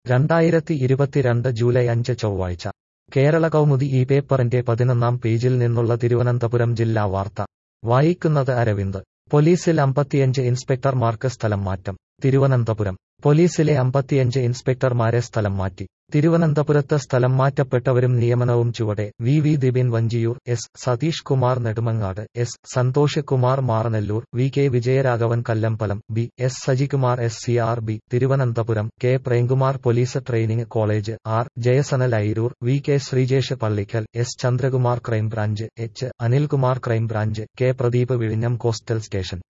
രണ്ടായിരത്തി ഇരുപത്തിരണ്ട് ജൂലൈ അഞ്ച് ചൊവ്വാഴ്ച കേരള കൗമുദി ഈ പേപ്പറിന്റെ പതിനൊന്നാം പേജിൽ നിന്നുള്ള തിരുവനന്തപുരം ജില്ലാ വാർത്ത വായിക്കുന്നത് അരവിന്ദ് പോലീസിൽ അമ്പത്തിയഞ്ച് ഇൻസ്പെക്ടർമാർക്ക് സ്ഥലം മാറ്റം തിരുവനന്തപുരം പോലീസിലെ അമ്പത്തിയഞ്ച് ഇൻസ്പെക്ടർമാരെ സ്ഥലം മാറ്റി തിരുവനന്തപുരത്ത് സ്ഥലം മാറ്റപ്പെട്ടവരും നിയമനവും ചുവടെ V V Dibin Vanchiyoor S Satheesh Kumar Nedumangad S Santhosh Kumar Maranallur V K Vijayaraghavan Kallambalam B S Sajikumar S C R B Thiruvananthapuram K Premkumar police training college R Jayasanal Airoor V K Sreejesh Pallikkal S Chandrakumar crime branch H Anilkumar crime branch K Pradeep വിഴിഞ്ഞം കോസ്റ്റൽ സ്റ്റേഷൻ